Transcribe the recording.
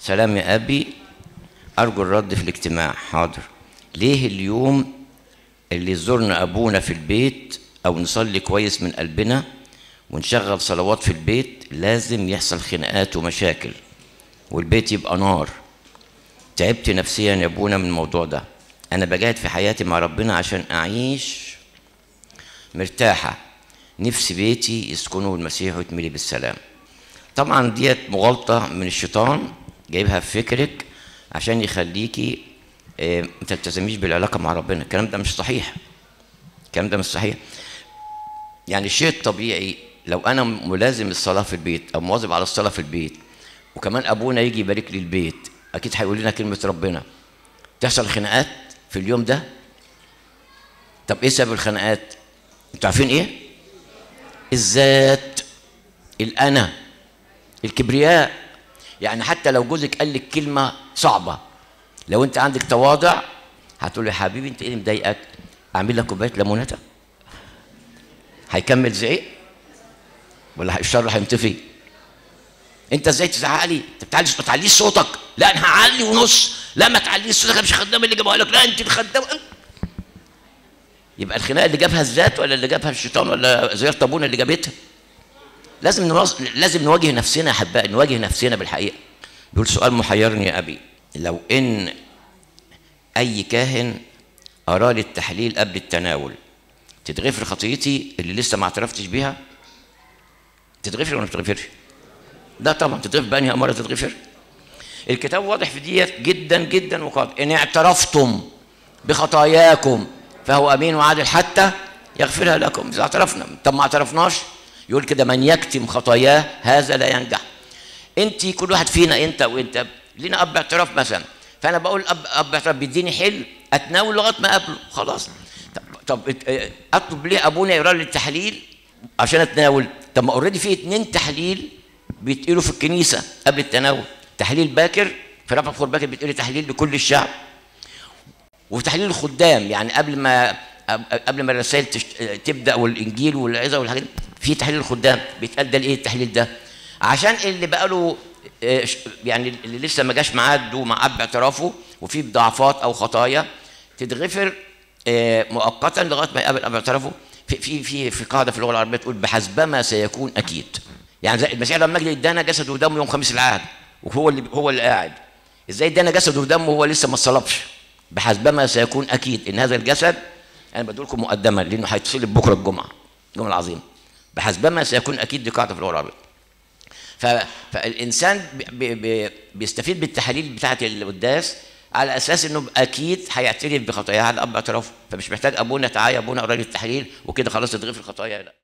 سلام يا ابي ارجو الرد في الاجتماع حاضر ليه اليوم اللي يزورنا ابونا في البيت او نصلي كويس من قلبنا ونشغل صلوات في البيت لازم يحصل خناقات ومشاكل والبيت يبقى نار تعبت نفسيا يا ابونا من الموضوع ده انا بجاهد في حياتي مع ربنا عشان اعيش مرتاحه نفسي بيتي يسكنوا المسيح ويتملي بالسلام طبعا ديت مغالطه من الشيطان جايبها في فكرك عشان يخليكي آه، ما تلتزميش بالعلاقه مع ربنا الكلام ده مش صحيح الكلام ده مش صحيح يعني الشيء الطبيعي لو انا ملازم الصلاه في البيت او مواظب على الصلاه في البيت وكمان ابونا يجي يبارك لي البيت اكيد هيقول لنا كلمه ربنا تحصل خناقات في اليوم ده طب ايه سبب الخناقات انتوا عارفين ايه الذات الانا الكبرياء يعني حتى لو جوزك قال لك كلمه صعبه لو انت عندك تواضع هتقول له يا حبيبي انت ايه اللي مضايقك اعمل لك كوبايه ليموناته هيكمل زعيق ولا الشر هينطفي انت ازاي تزعق لي انت بتعلي ما تعليش صوتك لا انا هعلي ونص لا ما تعليش صوتك انا مش خدام اللي جابها لك لا انت الخدام يبقى الخناقه اللي جابها الذات ولا اللي جابها الشيطان ولا زيارة ابونا اللي جابتها لازم نواص... لازم نواجه نفسنا يا احبائي نواجه نفسنا بالحقيقه بيقول سؤال محيرني يا ابي لو ان اي كاهن اراد التحليل قبل التناول تتغفر خطيتي اللي لسه ما اعترفتش بيها تتغفر ولا ما تتغفرش لا طبعا تتغفر بأنهي مرة تتغفر الكتاب واضح في ديت جدا جدا وقاضي ان اعترفتم بخطاياكم فهو امين وعادل حتى يغفرها لكم اذا اعترفنا طب ما اعترفناش يقول كده من يكتم خطاياه هذا لا ينجح انت كل واحد فينا انت وانت لينا اب اعتراف مثلا فانا بقول اب اب اعتراف بيديني حل اتناول لغايه ما اقابله خلاص طب طب ات- اه، اطلب ليه ابونا يقرا لي التحليل عشان اتناول طب ما اوريدي في اتنين تحليل بيتقلوا في الكنيسه قبل التناول تحليل باكر في رفع فخور باكر بيتقري تحليل لكل الشعب وتحليل الخدام يعني قبل ما قبل ما الرسائل تشت... تبدا والانجيل والعظه والحاجات دي، في تحليل الخدام بيتقال ده الايه التحليل ده عشان اللي بقى له آه، ش- يعني اللي لسه ما جاش معاده مع اب اعترافه وفي ضعفات او خطايا تتغفر آه، مؤقتا لغايه ما يقابل اب اعترافه في في في في قاعده في اللغه العربيه تقول بحسبما سيكون اكيد يعني زي المسيح لما مجد ادانا جسده ودمه يوم خميس العهد وهو اللي هو اللي قاعد ازاي ادانا جسده ودمه وهو لسه ما اتصلبش بحسبما سيكون اكيد ان هذا الجسد انا بدي لكم مقدمه لانه هيتصلب بكره الجمعه الجمعه العظيمه بحسبما سيكون اكيد دي قاعده في اللغه العربيه ف- فالانسان بي بي بيستفيد بالتحاليل بتاعه القداس على اساس انه اكيد هيعترف بخطاياه على اب اعترافه فمش محتاج ابونا تعالى يا ابونا قرا لي التحليل وكده خلاص تتغفر الخطايا لا